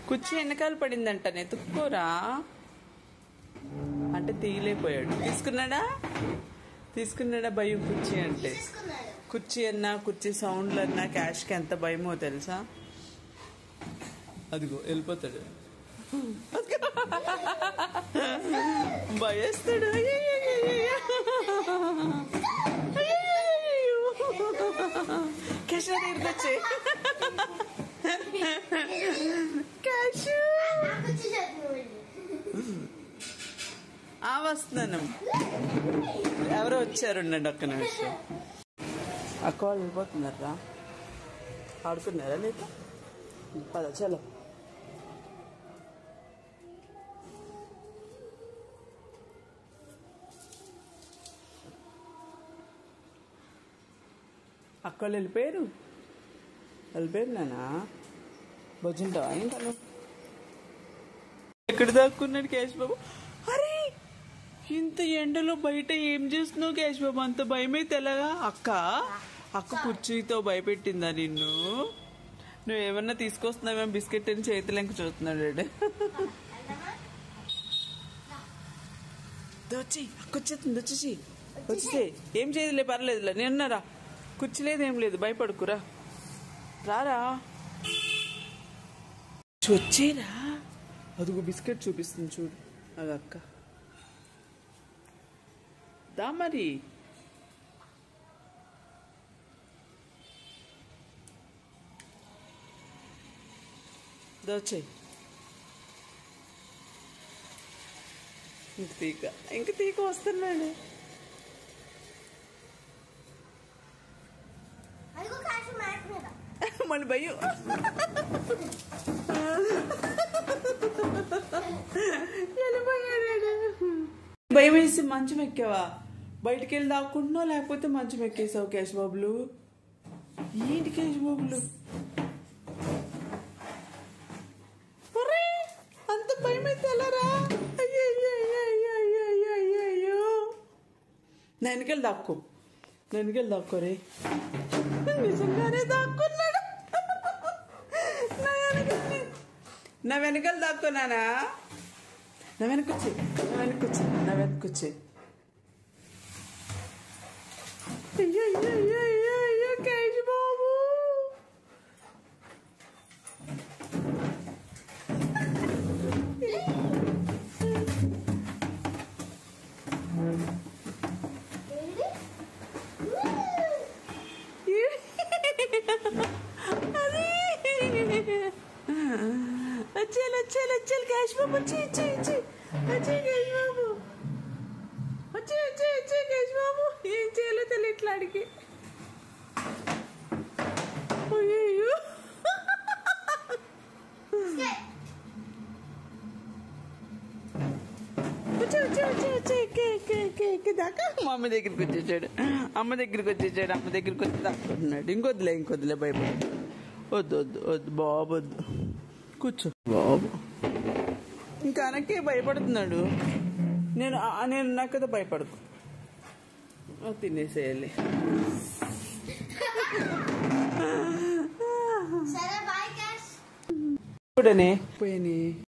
కుర్చీ వెనకాల పడిందంట నెతుక్కోరా అంటే తీయలేకపోయాడు తీసుకున్నాడా తీసుకున్నాడా భయం కుర్చీ అంటే తీసుకున్నాడు కుర్చీ అన్నా కుర్చీ సౌండ్లు అన్నా క్యాష్కి ఎంత భయమో తెలుసా అదిగో వెళ్ళిపోతాడు భయస్తాడు క్యాష్ దగ్గరికి వచ్చే క్యాష్ నాకు వచ్చి చెప్పు ఆ వస్తున్నాను ఎవరో వచ్చారు ఉండండి ఒక్క నిమిషం అక్క వాళ్ళు వెళ్ళిపోతున్నారా ఆడుకున్నారా లేదా పద చలో అక్క వాళ్ళు వెళ్ళిపోయారు వెళ్ళిపోయారు నానా బొజ్జుంటావా ఇంకా నువ్వు? ఎక్కడ దాక్కున్నాడు కేశ్ బాబు అరే ఇంత ఎండలో బయట ఏం చేస్తున్నావు కేశ్ బాబు అంత భయమైతే ఎలాగా అక్క అక్క కుర్చీతో భయపెట్టిందా నిన్ను నువ్వేమన్నా తీసుకొస్తున్నావేమో బిస్కెట్ అని చేతులు ఇంక చూస్తున్నాడు వాడు. దో వచ్చి అక్క వచ్చేస్తుంది వచ్చేసి వచ్చేసి ఏం చేయదులే పర్లేదులే నేనున్నారా కుర్చీ లేదు ఏం లేదు భయపడుకురా రారా వచ్చేరా అదిగో బిస్కెట్ చూపిస్తుంది చూడు అది అక్క దా మరి దోచేయి ఇంక తీక ఇంక తీక వస్తున్నాడు అదిగో కాశీ మ్యాట్ మీద మళ్ళీ భయం వెళ్ళిపోయాడు భయం వేసి మంచం ఎక్కావా బయటికి వెళ్ళి దాక్కుంటున్నావు లేకపోతే మంచం ఎక్కేసావు కేశ్ బాబులు ఏంటి కేశ్ బాబులు ఒరే, అంత భయం అయితే ఎలారా అయ్యో నా వెనకెళ్ళి దాక్కో నా వెనకెళ్ళి దాక్కోరే నిజంగానే దాక్కున్నాడు నా వెనక నా వెనకాల దాక్కున్నానా నా వెనకొచ్చి నా వెనకొచ్చి నా వెనకొచ్చి అయ్యో అయ్యో అయ్యో అయ్యో అయ్యో కేశ్ బాబు వచ్చేయాలి వచ్చేయాలి వచ్చేయాలి క్యాష్ బాబు వచ్చి వచ్చి వచ్చి వచ్చి క్యాష్ బాబు వచ్చి వచ్చి వచ్చి క్యాష్ బాబు ఏం చేయాలో తెలియట్లా అడిగి అయ్యో వచ్చి వచ్చి వచ్చి వచ్చి ఎక్కి ఎక్కి ఎక్కి ఎక్కి దాకా మా అమ్మ దగ్గరికి వచ్చేసాడు అమ్మ దగ్గరికి వచ్చేసాడు అమ్మ దగ్గరికి వచ్చి దాక్కున్నాడు ఇంకొద్దులే ఇంకొద్దులే భయపడు వద్దు వద్దు వద్దు బాబు వద్దు కూర్చో బాబు ఇంకా అనకే భయపడుతున్నాడు నేను ఆ- నేను నాకు కదా భయపడకు ఆ, తినేసేయాలి సరే బాయ్ క్యాష్ ఇప్పుడనే పోయినాయి